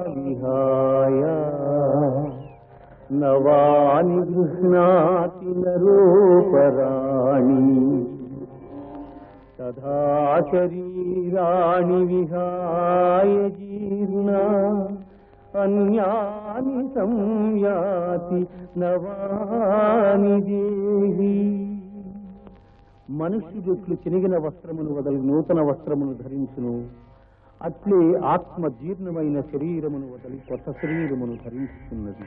విహాయ నవాని గృహ్ణాతి నరోపరాణి తథా శరీరాణి విహాయ జీర్ణా అన్యాని సంయాతి నవాని దేహి మనుష్యుడు చినిగిన వస్త్రమును వదలి నూతన వస్త్రమును ధరించును అట్లే ఆత్మ జీర్ణమైన శరీరమును వదలి కొత్త శరీరమును ధరించుతున్నది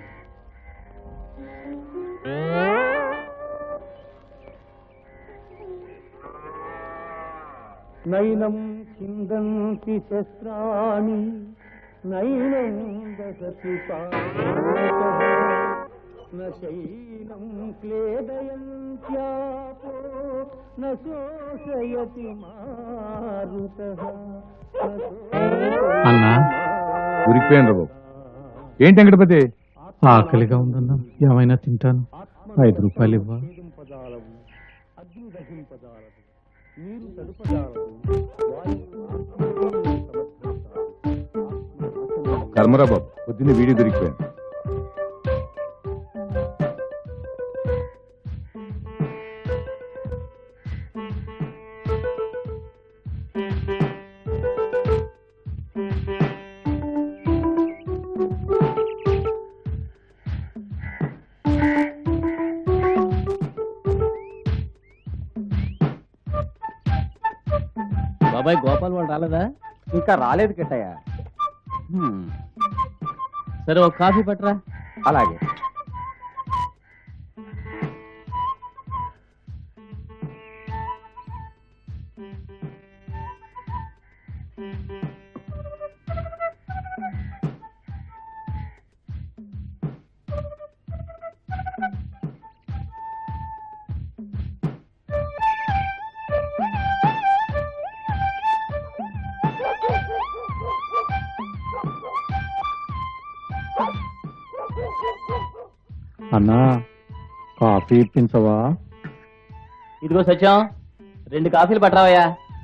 నైనం చిందంతి శస్త్రాణి నైనం దశతి పాపః, న శైలం క్లేదయంత్యాపో న శోషయతి మారుతః న శోషయతి అన్నా, ఉరికిపోయాను బాబు ఏంటి వెంకటపతి ఆకలిగా ఉందన్నా ఏమైనా తింటాను ఐదు రూపాయలు ఇవ్వా పదాలవు అగ్ని దహింపదాలవు నీరు తడుపదాలవు వాయువు ఆత్మను సమర్థించాలి. కర్మరా బాబు పొద్దున్నే వీడియో దొరికిపోయాను బాబాయ్ గోపాల్ వాళ్ళు రాలేదా ఇంకా రాలేదు కిట్టయ్య హ్మ్. సరే ఒక కాఫీ పట్టరా అలాగే అన్నా కాఫీ ఇప్పించవా ఇదిగో సత్యం రెండు కాఫీలు పట్టరావయ్యా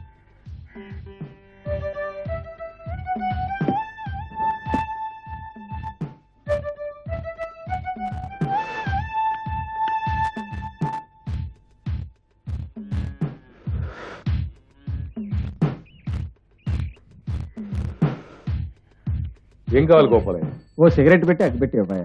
ఏం కావాలి గోపాలయ్య ఓ సిగరెట్ పెట్టి అగ్గి పెట్టి ఇవ్వయ్య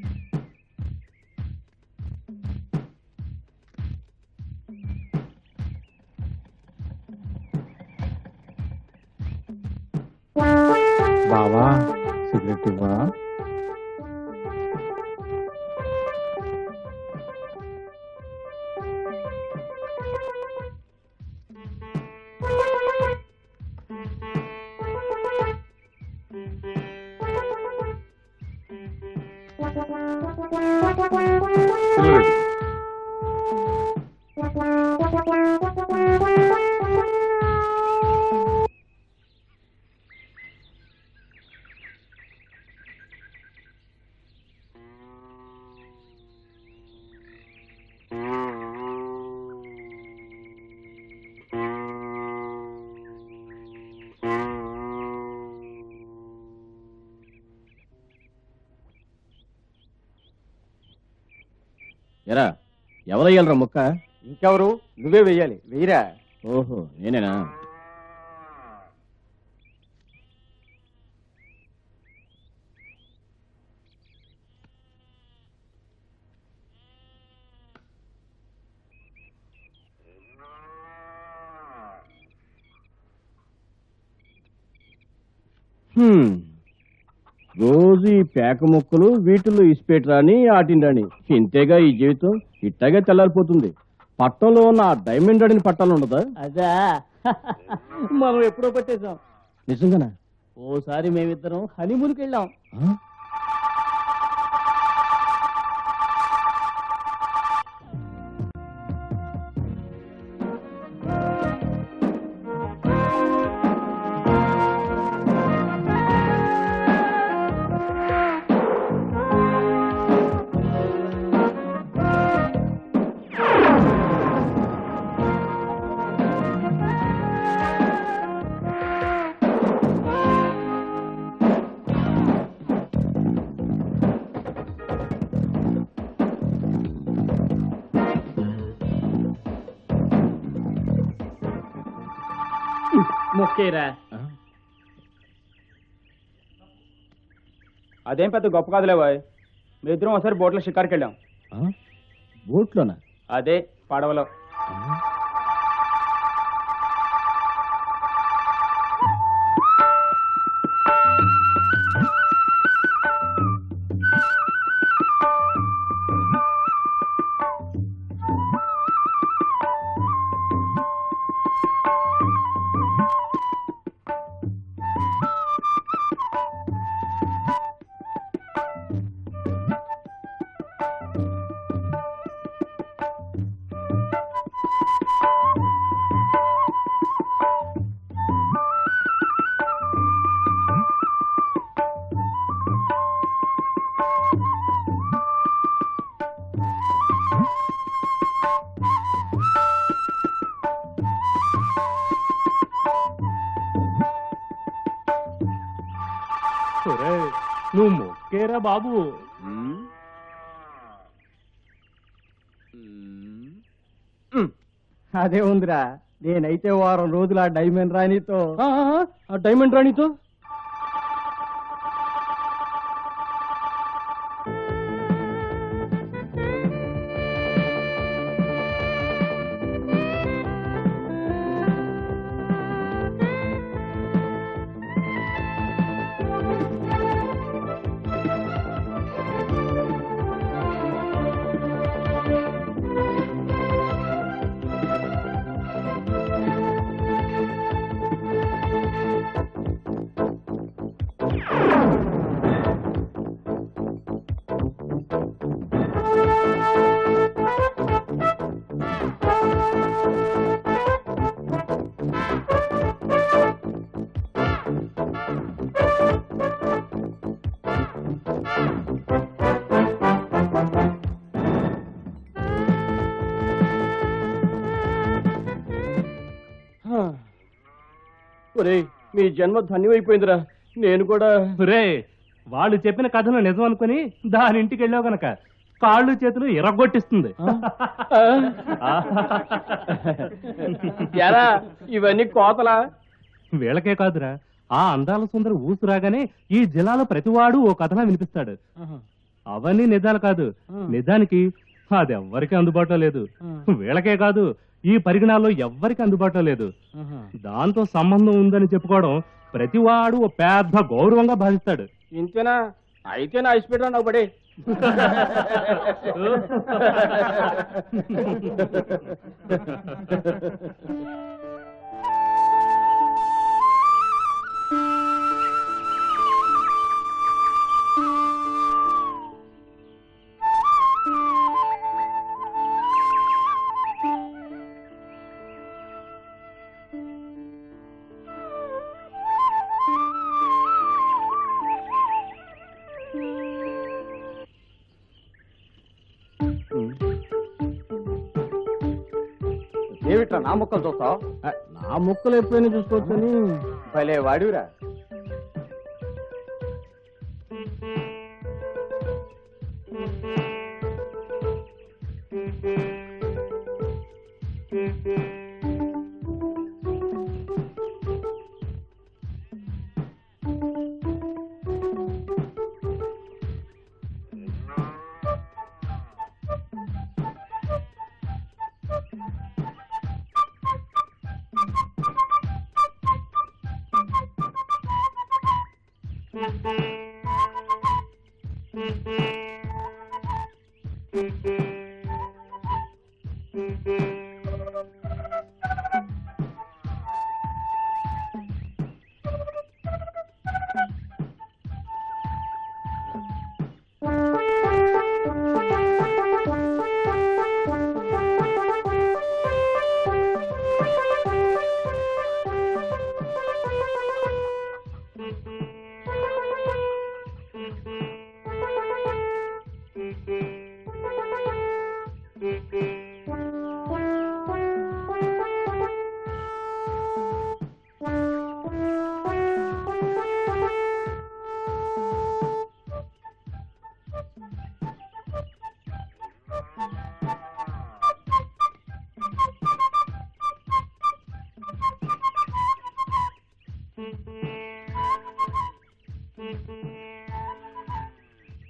బావా సిగరెట్ ఇవ్వా పిల్లలు ఎరా ఎవరయ్యాలరా ముక్క ఇంకెవరు నువ్వే వెయ్యాలి వెయ్యరా ఓహో నేనేనా హ్మ్. రోజు ఈ పేక ముక్కలు వీటిల్లో ఇసిపెట్టరాని ఆటిండని ఇంతేగా ఈ జీవితం ఇట్టాగే తెల్లారిపోతుంది పట్టంలో ఉన్న ఆ డైమండ్ అడిని పట్టాలు ఉండదా అదా మనం ఎప్పుడో పట్టేశాం నిజంగానా ఓసారి మేమిద్దరం హనీమూన్కి వెళ్ళాం ఆ? మొక్కేరా అదేం పెద్ద గొప్ప కాదులే బాయ్ మీ ఇద్దరం ఒకసారి బోట్లో షికార్కి వెళ్ళాం బోట్లోనా అదే పడవలో నువ్వు మొక్కేరా బాబు అదే ఉందిరా నేనైతే వారం రోజులు ఆ డైమండ్ రాణితో ఆ డైమండ్ రాణితో ఒరే మీ జన్మ ధన్యమైపోయిందిరా నేను కూడా రే వాళ్ళు చెప్పిన కథను నిజం అనుకుని దాని ఇంటికి వెళ్ళావు గనక కాళ్ళు చేతులు ఎరగొట్టిస్తుంది ఎరా ఇవన్నీ కోతలా వీళ్ళకే కాదురా ఆ అందాల సుందర ఊసు రాగానే ఈ జిల్లాలో ప్రతివాడు ఓ కథలా వినిపిస్తాడు అవన్నీ నిజాలు కాదు నిజానికి అది ఎవ్వరికి అందుబాటులో లేదు వీళ్ళకే కాదు ఈ పరిగణాల్లో ఎవ్వరికి అందుబాటులో లేదు దాంతో సంబంధం ఉందని చెప్పుకోవడం ప్రతివాడు ఓ పెద్ద గౌరవంగా భావిస్తాడు ఇంతేనా అయితే నా ఐస్ నాకు పడే ఏమిట్రా నా మొక్కలు చూస్తావు నా ముక్కలు ఎప్పుడైనా చూసుకోవచ్చని భలే వాడివిరా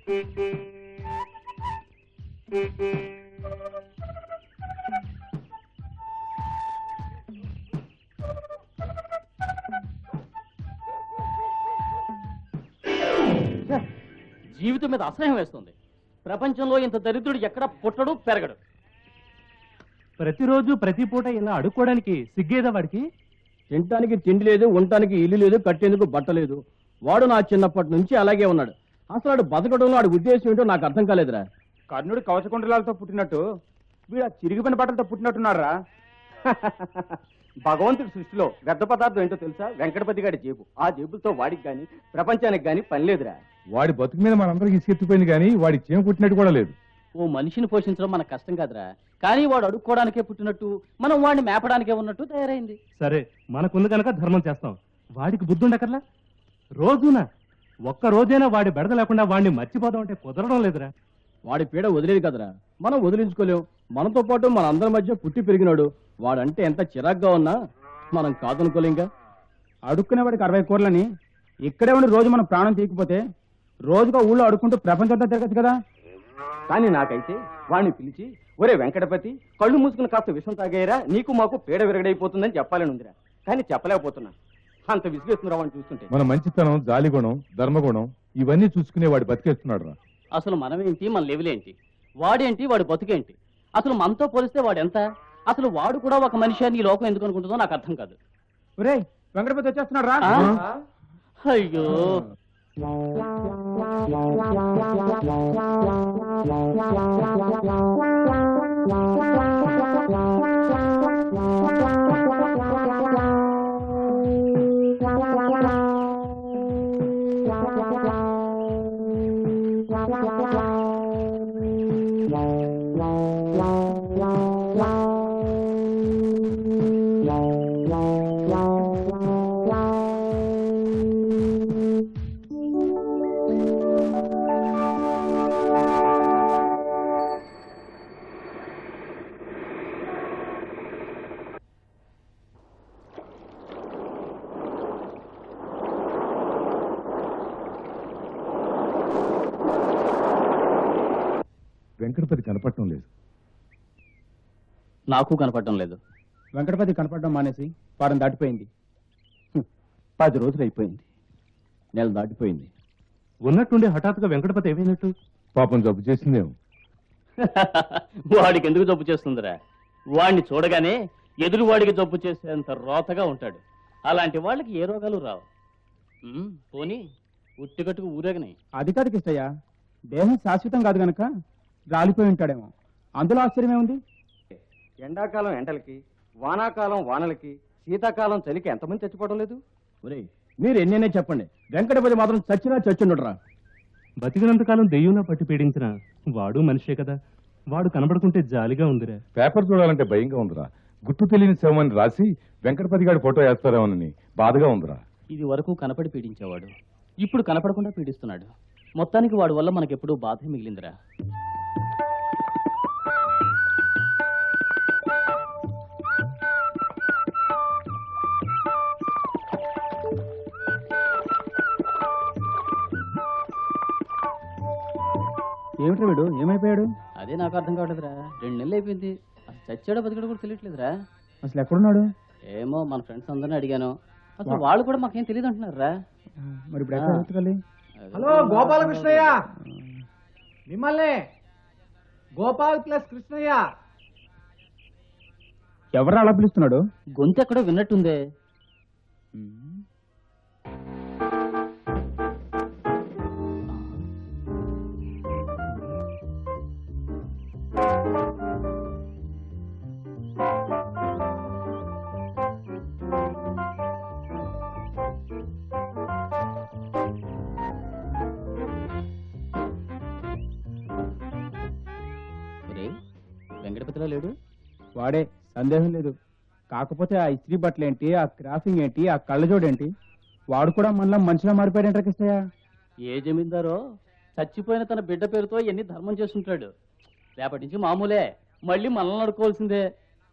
జీవితం మీద అసహ్యం వేస్తుంది ప్రపంచంలో ఇంత దరిద్రుడు ఎక్కడ పుట్టడు పెరగడు ప్రతిరోజు ప్రతి పూట ఇలా అడుక్కోవడానికి సిగ్గేదా వాడికి తినటానికి తిండి లేదు ఉండటానికి ఇల్లు లేదు కట్టేందుకు బట్ట లేదు వాడు నా చిన్నప్పటి నుంచి అలాగే ఉన్నాడు అసలు వాడు బతకడంలో వాడి ఉద్దేశం ఏంటో నాకు అర్థం కాలేదురా కర్ణుడు కవచకుండలాలతో పుట్టినట్టు వీడు ఆ చిరిగిపోయిన బట్టలతో పుట్టినట్టున్నారా భగవంతుడి సృష్టిలో వ్యర్థ పదార్థం ఏంటో తెలుసా వెంకటపతి గారి జేబు ఆ జేబులతో వాడికి గాని ప్రపంచానికి గాని పని లేదురా వాడి బతుకు మీద మనందరికి ఇసుకెత్తిపోయింది కానీ వాడి చేమ కుట్టినట్టు కూడా లేదు ఓ మనిషిని పోషించడం మనకు కష్టం కాదురా కానీ వాడు అడుక్కోవడానికే పుట్టినట్టు మనం వాడిని మేపడానికే ఉన్నట్టు తయారైంది సరే మనకుంది కనుక ధర్మం చేస్తాం వాడికి బుద్ధి ఉండకర్లా రోజునా ఒక్క రోజైనా వాడి బెడద లేకుండా వాడిని మర్చిపోదాం అంటే కుదరడం లేదురా వాడి పీడ వదిలేదు కదరా మనం వదిలించుకోలేం మనతో పాటు మన అందరి మధ్య పుట్టి పెరిగినాడు వాడంటే ఎంత చిరాగ్గా ఉన్నా మనం కాదనుకోలేంగా అడుక్కునే వాడికి అరవై కూరలని ఇక్కడే ఉండి రోజు మనం ప్రాణం తీయకపోతే రోజుగా ఊళ్ళో అడుక్కుంటూ ప్రపంచంతో తిరగచ్చు కదా కానీ నాకైతే వాడిని పిలిచి ఒరే వెంకటపతి కళ్ళు మూసుకుని కాస్త విషం తాగేయరా నీకు మాకు పీడ విరగడైపోతుందని చెప్పాలని ఉందిరా కానీ చెప్పలేకపోతున్నా అంత విసిగేస్తున్నారా వాడిని చూస్తుంటే మన మంచితనం జాలిగుణం ధర్మగుణం ఇవన్నీ చూసుకునే వాడు బతికేస్తున్నాడు రా అసలు మనమేంటి మన లెవెలేంటి వాడేంటి వాడి బతుకేంటి అసలు మనతో పోలిస్తే వాడు ఎంత అసలు వాడు కూడా ఒక మనిషి అని ఈ లోకం ఎందుకు అనుకుంటుందో నాకు అర్థం కాదు ఒరే వెంకటపతి వచ్చేస్తున్నాడు రా ఆ? అయ్యో వెంకటపతి కనపడటం లేదు నాకు కనపడటం లేదు వెంకటపతి కనపడడం మానేసి వారం దాటిపోయింది హ్మ్. పది రోజులు అయిపోయింది నెల దాటిపోయింది ఉన్నట్టుండి హఠాత్తుగా వెంకటపతి ఏమైనట్టు పాపం జబ్బు చేసిందేమో వాడికి ఎందుకు జబ్బు చేస్తుందిరా వాడిని చూడగానే ఎదురు వాడికి జబ్బు చేసేంత రోతగా ఉంటాడు అలాంటి వాళ్ళకి ఏ రోగాలు రావు ఉమ్, పోనీ ఉట్టిగట్టుకు ఊరేగనాయి అది కాదు కిష్టయ్య దేహం శాశ్వతం కాదు గనక రాలిపోయి ఉంటాడేమో అందులో ఆశ్చర్యమే ఉంది ఎండాకాలం ఎండలకి వానాకాలం వానలకి శీతాకాలం చలికి ఎంతమంది చచ్చిపోవడం లేదు ఒరే మీరు ఎన్నైనా చెప్పండి వెంకటపతి మాత్రం చచ్చినా చచ్చుండరా బతికినంతకాలం దెయ్యంలో పట్టి పీడించిన వాడు మనిషే కదా వాడు కనబడుకుంటే జాలిగా ఉందిరా పేపర్ చూడాలంటే భయంగా ఉందిరా గుర్తు తెలియని శవమని రాసి వెంకటపతి గారి ఫోటో వేస్తారేమోనని బాధగా ఉందిరా ఇది వరకు కనపడి పీడించేవాడు ఇప్పుడు కనపడకుండా పీడిస్తున్నాడు మొత్తానికి వాడి వల్ల మనకెప్పుడూ బాధ మిగిలిందిరా ఏమిటి వీడు ఏమైపోయాడు అదే నాకు అర్థం కావట్లేదురా రెండు నెలలు అయిపోయింది అసలు చచ్చాడో బతికాడో కూడా తెలియట్లేదురా అసలు ఎక్కడున్నాడు ఏమో మన ఫ్రెండ్స్ అందరిని అడిగాను అసలు వాళ్ళు కూడా మాకేం తెలియదు అంటున్నారా మరి ఇప్పుడు ఎక్కడ ఆ. వెతకాలి హలో గోపాలకృష్ణయ్య మిమ్మల్ని గోపాల్ ప్లస్ కృష్ణయ్య ఎవరు అలా పిలుస్తున్నాడు గొంతు ఎక్కడో విన్నట్టుందే ఒరేయ్, వెంకటపతిలో లేడు వాడే సందేహం లేదు కాకపోతే ఆ ఇస్త్రీ బట్టలు ఏంటి ఆ క్రాఫింగ్ ఏంటి ఆ కళ్ళజోడేంటి వాడు కూడా మనలో మనిషిలో మారిపోయాడంటారు కిష్టయ్య ఏ జమీందారో చచ్చిపోయిన తన బిడ్డ పేరుతో ఎన్ని ధర్మం చేస్తుంటాడు రేపటి నుంచి మామూలే మళ్ళీ మనల్ని నడుకోవాల్సిందే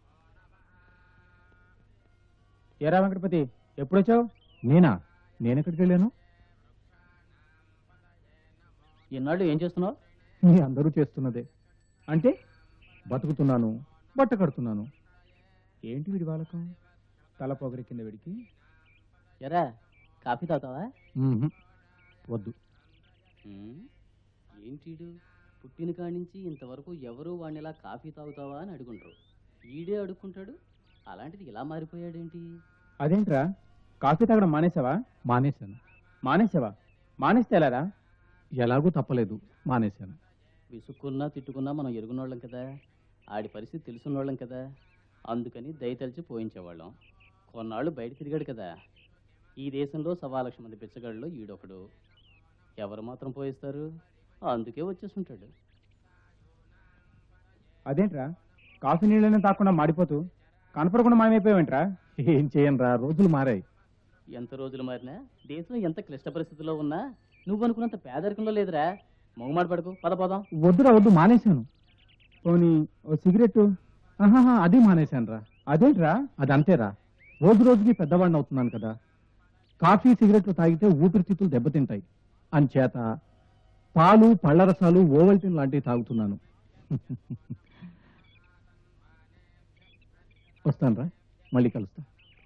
ఏరా వెంకటపతి ఎప్పుడు వచ్చావు నేనా నేనెక్కడికి వెళ్ళాను ఎన్నాళ్ళు ఏం చేస్తున్నావు మీ అందరూ చేస్తున్నదే అంటే బతుకుతున్నాను బట్ట కడుతున్నాను ఏంటి వీడి వాళ్ళకం తల పొగరి కింద వీడికి ఎరా కాఫీ తాగుతావా మ్మ్హ్. వద్దు ఉమ్, ఏంటీడు పుట్టిన కాడి నుంచి ఇంతవరకు ఎవరు వాడిని ఇలా కాఫీ తాగుతావా అని అడుగుంటారు ఈడే అడుక్కుంటాడు అలాంటిది ఇలా మారిపోయాడేంటి అదేంట్రా కాఫీ తాగడం మానేసావా మానేశాను మానేసావా మానేస్తే ఎలారా ఎలాగూ తప్పలేదు మానేశాను విసుక్కున్నా తిట్టుకున్నా మనం ఎరుగునోళ్ళం కదా ఆడి పరిస్థితి తెలుసున్నోళ్ళం కదా అందుకని దయతలిచి పోయించేవాళ్ళం కొన్నాళ్ళు బయట తిరిగాడు కదా ఈ దేశంలో సవా లక్ష మంది పిచ్చగాళ్ళు ఈడొకడు ఎవరు మాత్రం పోయిస్తారు అందుకే వచ్చేస్తుంటాడు అదేంట్రా కాఫీ నీళ్ళని తాకుండా మాడిపోతూ కనపడకుండా మాయమైపోయావేంట్రా ఏం చేయనురా రోజులు మారాయి ఎంత రోజులు మారినా దేశం ఎంత క్లిష్ట పరిస్థితిలో ఉన్నా నువ్వు అనుకున్నంత పేదరికంలో లేదురా మొగమాడు పడుకు పద పోదాం వద్దురా వద్దు మానేశాను పోనీ ఓ సిగరెట్ ఆహాహా, అది మానేశాను రా అదేంట్రా అది అంతేరా రోజు రోజుకి పెద్దవాడిని అవుతున్నాను కదా కాఫీ సిగరెట్లు తాగితే ఊపిరితిత్తులు దెబ్బతింటాయి అంచేత పాలు పళ్ళ రసాలు ఓవల్టిన్ లాంటివి తాగుతున్నాను వస్తాను మళ్ళీ కలుస్తా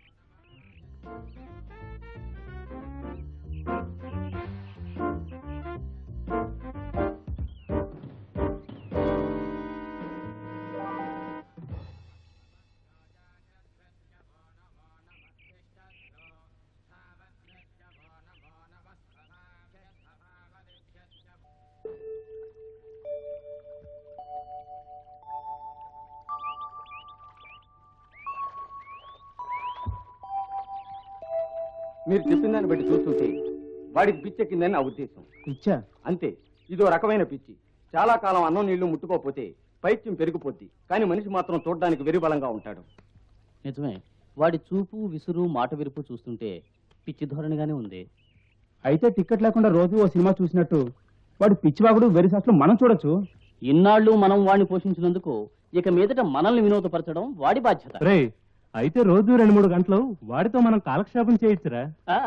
మీరు చెప్పిన దాన్ని బట్టి చూస్తుంటే వాడికి పిచ్చెక్కిందని నా ఉద్దేశం ఇచ్చా అంతే ఇదో రకమైన పిచ్చి చాలా కాలం అన్నం నీళ్లు ముట్టుకోకపోతే పైత్యం పెరిగిపోద్ది కానీ మనిషి మాత్రం చూడడానికి వెరిబలంగా ఉంటాడు నిజమే వాడి చూపు విసురు మాట విరుపు చూస్తుంటే పిచ్చి ధోరణిగానే ఉంది అయితే టికెట్ లేకుండా రోజు ఓ సినిమా చూసినట్టు వాడు పిచ్చివాగుడు వెరి శాస్త్రం మనం చూడొచ్చు ఇన్నాళ్ళు మనం వాడిని పోషించినందుకు ఇక మీదట మనల్ని వినోదపరచడం వాడి బాధ్యత రే అయితే రోజు రెండు మూడు గంటలు వాడితో మనం కాలక్షేపం చేయొచ్చురా ఆ,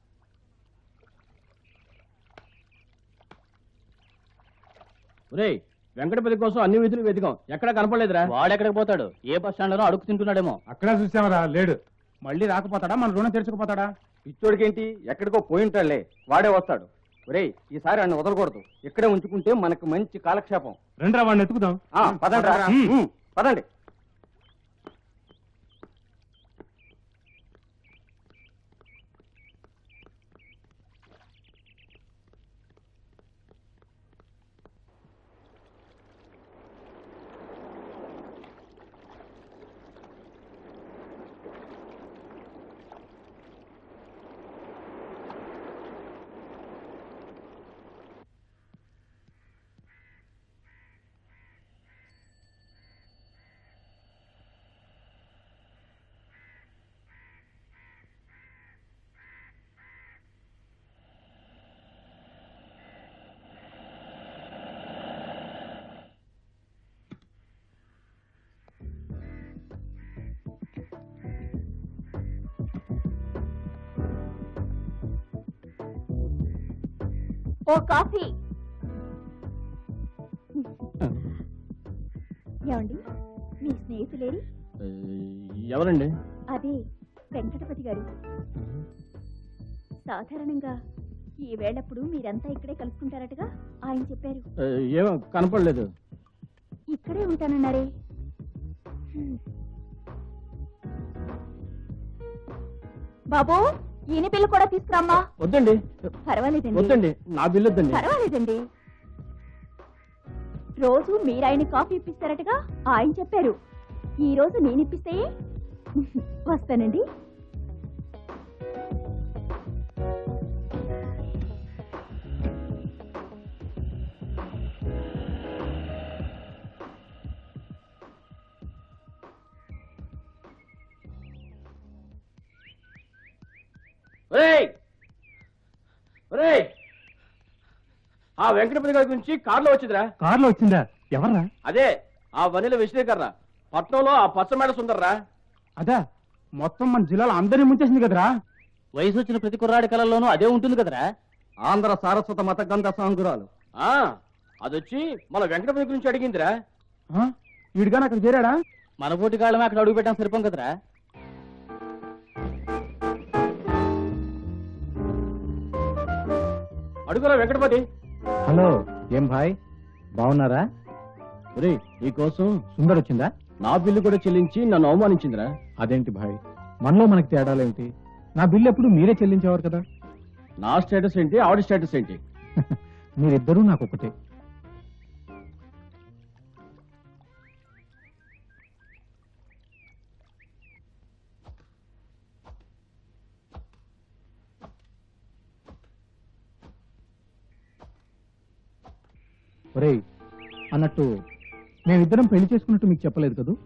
ఒరేయ్ వెంకటపతి కోసం అన్ని విధులు వెతికాం ఎక్కడా కనపడలేదురా వాడెక్కడికి పోతాడు ఏ బస్ స్టాండ్ లో అడుగు తింటున్నాడేమో అక్కడ చూసావరా లేడు మళ్ళీ రాకపోతాడా మన రుణం తెరుచుకుపోతాడా పిచ్చోడికేంటి ఎక్కడికో పోయి ఉంటాడులే వాడే వస్తాడు ఒరేయ్ ఈసారి అన్న వదలకూడదు ఇక్కడే ఉంచుకుంటే మనకు మంచి కాలక్షేపం రండి వాడిని ఎత్తుకుదాం ఆ, పదండి రా. ఉమ్, పదండి ఓ కాఫీ ఏమండి మీ స్నేహితులేరి ఎవరండి అదే వెంకటపతి గారు సాధారణంగా ఈ వేళప్పుడు మీరంతా ఇక్కడే కలుసుకుంటారటగా ఆయన చెప్పారు ఏ, ఏమో కనపడలేదు ఇక్కడే ఉంటానన్నారే హ్మ్. బాబు ఈయన పిల్ల కూడా తీసుకురామ్మా వద్దండి పర్వాలేదండి వద్దండి నా బిల్లు వద్దండి పర్వాలేదండి రోజు మీరు ఆయన కాఫీ ఇప్పిస్తారటగా ఆయన చెప్పారు ఈ రోజు నేను ఇప్పిస్తే వస్తానండి ఒరేయ్ ఒరేయ్ ఆ వెంకటపతి గారి గురించి కారులో వచ్చిందిరా కారులో వచ్చిందా ఎవర్రా అదే ఆ వనిల విశ్లేకర్రా పట్నంలో ఆ పచ్చమేడ సుందర్రా అదా మొత్తం మన జిల్లాలో అందరినీ ముంచేసింది కదరా వయసు వచ్చిన ప్రతి కుర్రాడి కళల్లోనూ అదే ఉంటుంది కదరా ఆంధ్ర సారస్వత మత గంధ సాంగురాలు ఆ అదొచ్చి మన వెంకటపతి గురించి అడిగిందిరా వీడిగా అక్కడ చేరాడా మన పోటీ కాళ్ళమే అక్కడ అడుగు పెట్టాం సరిపోం కదరా అడుగురా వెంకటపతి హలో ఏం భాయ్ బాగున్నారా ఒరే నీకోసం సుందర్ వచ్చిందా నా బిల్లు కూడా చెల్లించి నన్ను అవమానించిందిరా అదేంటి భాయ్ మనలో మనకి తేడాలేంటి నా బిల్లు ఎప్పుడు మీరే చెల్లించేవారు కదా నా స్టేటస్ ఏంటి ఆవిడ స్టేటస్ ఏంటి మీరిద్దరూ నాకు ఒకటే ఒరేయ్ అన్నట్టు మేమిద్దరం పెళ్లి చేసుకున్నట్టు మీకు చెప్పలేదు కదూ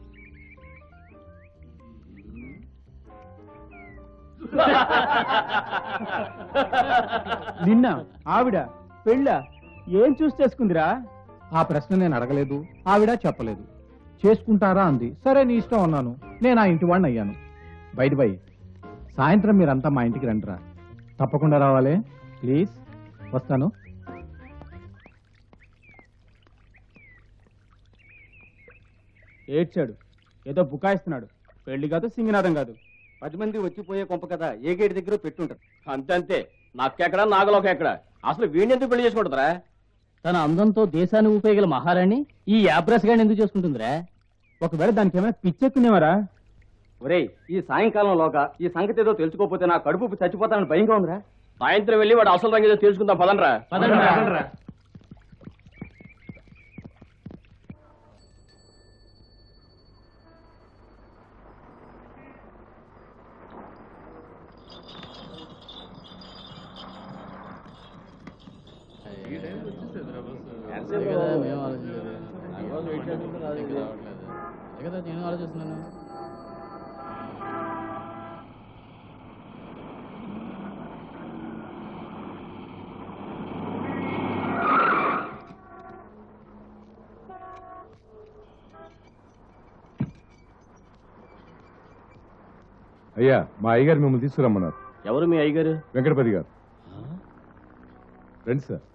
నిన్న ఆవిడ పెళ్ళ ఏం చూసి చేసుకుందిరా ఆ ప్రశ్న నేను అడగలేదు ఆవిడ చెప్పలేదు చేసుకుంటారా అంది సరే నీ ఇష్టం అన్నాను నేను ఆ ఇంటి వాడిని అయ్యాను బయట బై సాయంత్రం మీరంతా మా ఇంటికి రండిరా తప్పకుండా రావాలి ప్లీజ్ వస్తాను ఏడ్చాడు ఏదో బుకాయిస్తున్నాడు పెళ్లి కాదు సింగినాదం కాదు పది మంది వచ్చిపోయే కొంప కదా ఏ గేట్ దగ్గర పెట్టుంటది అంతే అంతే నక్కెక్కడ నాగలోక ఎక్కడ అసలు వీడిని ఎందుకు పెళ్లి చేసుకుంటుందిరా తన అందంతో దేశాన్ని ఊపేయగల మహారాణి ఈ యాబ్రస్ గాని ఎందుకు చేసుకుంటుందిరా ఒకవేళ దానికి ఏమైనా పిచ్చెక్కినేవరా ఒరేయ్ ఈ సాయంకాలంలోగా ఈ సంగతి ఏదో తెలుసుకోకపోతే నా కడుపు చచ్చిపోతానని భయంగా ఉందిరా సాయంత్రం వెళ్ళి వాడు అసలు రంగు ఏదో తెలుసుకుందాం పదనరా నేను ఆలోచిస్తున్నాను అయ్యా మా అయ్యగారు మిమ్మల్ని తీసుకురమ్మన్నారు ఎవరు మీ అయ్యగారు వెంకటపతి గారు రండి సార్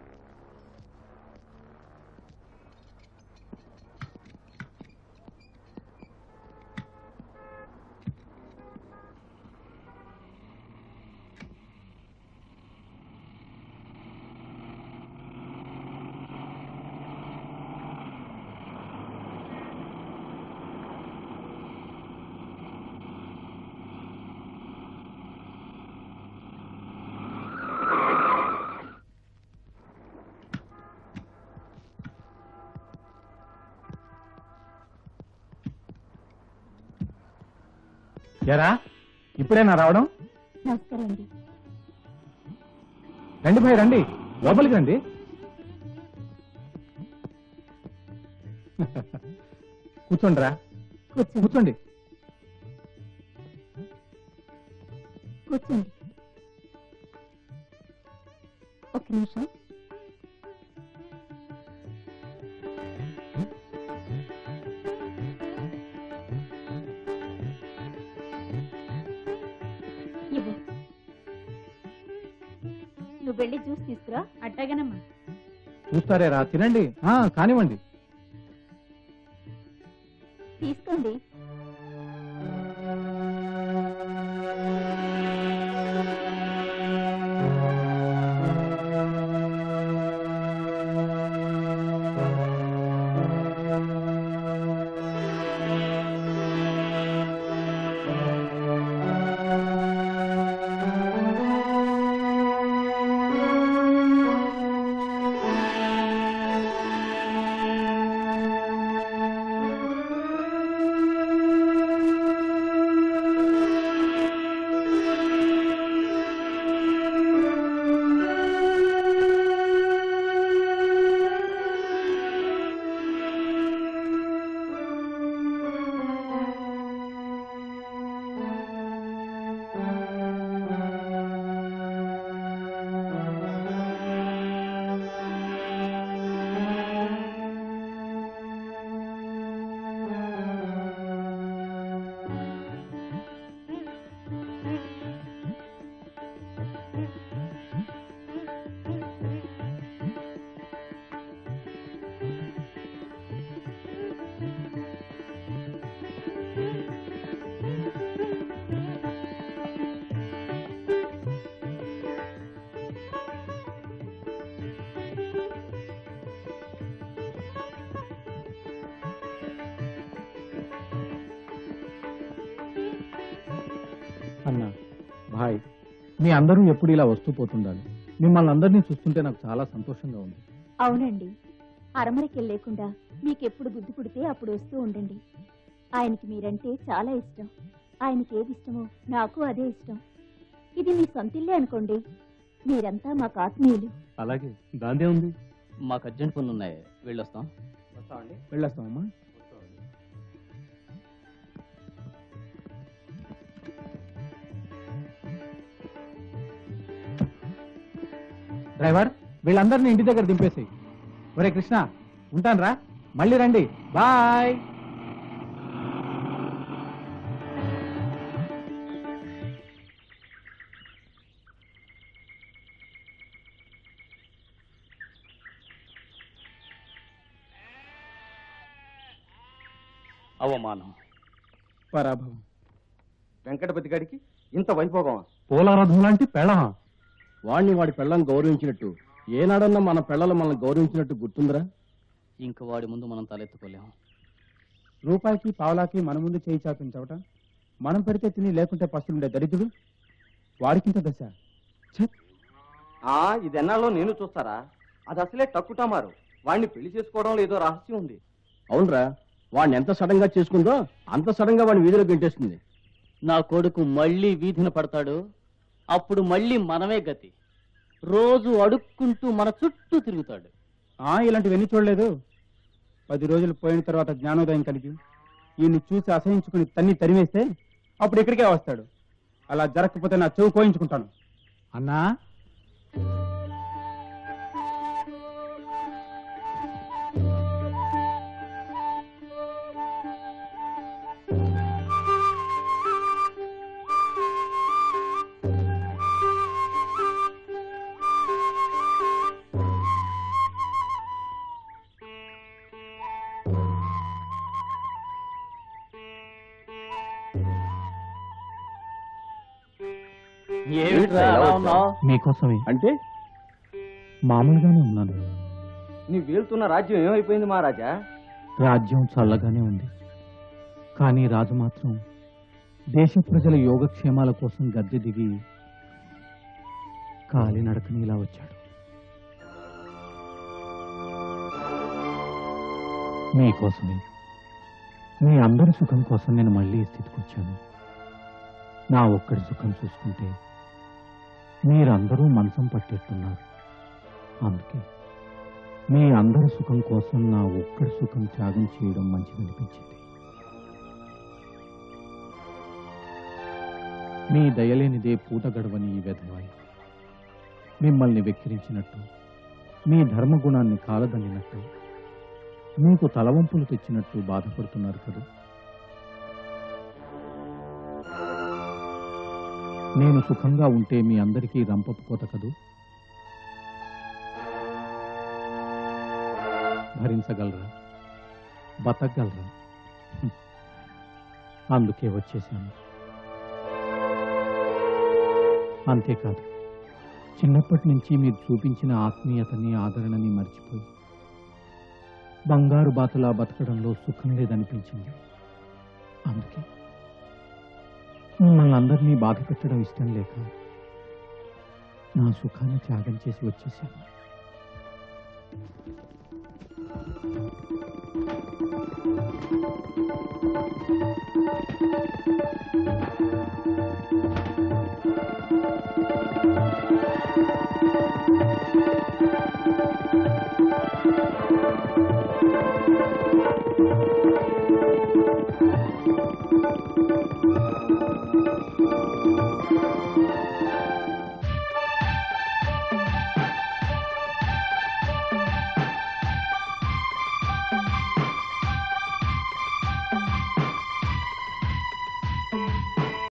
ఎరా ఇప్పుడేనా రావడం నమస్కారం అండి రండి భాయ్ రండి లోపలికి రండి కూర్చోండి రా కూర్చోండి కూర్చోండి కూర్చోండి ఒక నిమిషం ఇవ్వు నువ్వు వెళ్ళి జ్యూస్ తీసుకురా అట్టాగనమ్మా చూస్తారే రా తినండి ఆ, కానివ్వండి తీసుకోండి అన్నా భాయ్ మీ అందరూ ఎప్పుడు ఇలా వస్తూ పోతుండాలి మిమ్మల్ని అందరినీ చూస్తుంటే నాకు చాలా సంతోషంగా ఉంది అవునండి అరమరికి లేకుండా మీకెప్పుడు బుద్ధి పుడితే అప్పుడు వస్తూ ఉండండి ఆయనకి మీరంటే చాలా ఇష్టం ఆయనకి ఏది ఇష్టమో నాకు అదే ఇష్టం ఇది మీ సొంతిల్లే అనుకోండి మీరంతా మాకు ఆత్మీయులు అలాగే దాందే ఉంది మాకు అర్జెంట్ పనులు ఉన్నాయి వెళ్ళొస్తాం వస్తామండి వెళ్ళొస్తామమ్మా డ్రైవర్ వీళ్ళందరినీ ఇంటి దగ్గర దింపేసి ఒరే కృష్ణ ఉంటాను రా మళ్ళీ రండి బాయ్ అవమానం పరాభవం వెంకటపతి గారికి ఇంత వైభోగమా పోలారథం లాంటి పెళ్ళమా వాణ్ణి వాడి పెళ్ళం గౌరవించినట్టు ఏనాడన్నా మన పెళ్ళలు మనల్ని గౌరవించినట్టు గుర్తుందిరా ఇంక వాడి ముందు మనం తలెత్తుకోలేం రూపాయికి పావలాకి మన ముందు చేయి చాపించవట మనం పెడితే తిని లేకుంటే పస్తులుండే దరిద్రుడు వాడికింత దశ ఆ ఇది ఎన్నాళ్ళో నేను చూస్తారా అది అసలే టక్కుటమారు వాడిని పెళ్లి చేసుకోవడంలో ఏదో రహస్యం ఉంది అవునరా వాడిని ఎంత సడన్ గా చేసుకుందో అంత సడన్ గా వాడిని వీధిలో గెంటేస్తుంది నా కొడుకు మళ్ళీ వీధిన పడతాడు అప్పుడు మళ్ళీ మనమే గతి రోజు అడుక్కుంటూ మన చుట్టూ తిరుగుతాడు ఆ ఇలాంటివన్నీ చూడలేదు పది రోజులు పోయిన తర్వాత జ్ఞానోదయం కలిగి ఈయన్ని చూసి అసహించుకుని తన్ని తరిమేస్తే అప్పుడు ఇక్కడికే వస్తాడు అలా జరగకపోతే నా చెవు కోయించుకుంటాను అన్నా ఏమిట్రా అలా ఉన్నావ్? మీకోసమే అంటే మామూలుగానే ఉన్నాను నీ వేలుతున్న రాజ్యం ఏమైపోయింది మహారాజా రాజ్యం చల్లగానే ఉంది కానీ రాజు మాత్రం దేశ ప్రజల యోగక్షేమాల కోసం గద్దె దిగి కాలినడకని ఇలా వచ్చాడు మీకోసమే మీ అందరి సుఖం కోసం నేను మళ్ళీ ఈ స్థితికి వచ్చాను నా ఒక్కడి సుఖం చూసుకుంటే మీరందరూ మంచం పట్టేట్టున్నారు అందుకే మీ అందరి సుఖం కోసం నా ఒక్కడి సుఖం త్యాగం చేయడం మంచిదనిపించింది మీ దయలేనిదే పూట గడవని ఈ వెధవాయి మిమ్మల్ని వెక్కిరించినట్టు మీ ధర్మగుణాన్ని కాలదన్నినట్టు మీకు తలవంపులు తెచ్చినట్టు బాధపడుతున్నారు కదా నేను సుఖంగా ఉంటే మీ అందరికీ రంపపు కోత కదూ భరించగలరా బతకగలరా హ్మ్. అందుకే వచ్చేసాను అంతేకాదు చిన్నప్పటి నుంచి మీరు చూపించిన ఆత్మీయతని ఆదరణని మర్చిపోయి బంగారు బాతులా బతకడంలో సుఖం లేదనిపించింది అందుకే మిమ్మల్ని అందరినీ బాధ పెట్టడం ఇష్టం లేక నా సుఖాన్ని త్యాగం చేసి వచ్చేసాను